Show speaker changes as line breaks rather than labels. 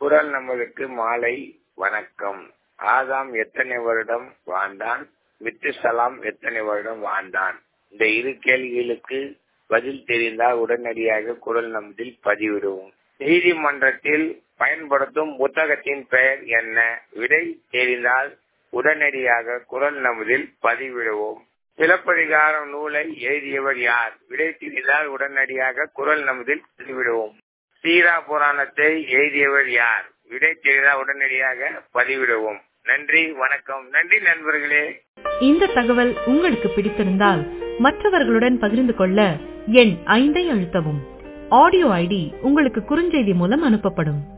குரல் நம்மளுக்கு மாலை வணக்கம் ஆதாம் எத்தனை வருடம் வாழ்ந்தான் வித்துசலாம் எத்தனை வருடம் வாழ்ந்தான் இந்த இரு கேள்விகளுக்கு பதில் தெரிந்தால் உடனடியாக குரல் நம்மதில் பதிவிடுவோம் நீதிமன்றத்தில் பயன்படுத்தும் புத்தகத்தின் பெயர் என்ன விடை தெரிந்தால் உடனடியாக குரல் நமதில் பதிவிடுவோம் சிலப்பதிகாரம் நூலை எழுதியவர் யார் விடை தெரிந்தால் உடனடியாக குரல் நமதில் பதிவிடுவோம் சீரா புராணத்தை எழுதியவர் யார் விடை தெரிந்தால் உடனடியாக பதிவிடுவோம் நன்றி வணக்கம் நன்றி நண்பர்களே
இந்த தகவல் உங்களுக்கு பிடித்திருந்தால் மற்றவர்களுடன் பகிர்ந்து கொள்ள எண் ஐந்தை அழுத்தவும் ஆடியோ ஐடி உங்களுக்கு குறுஞ்செய்தி மூலம் அனுப்பப்படும்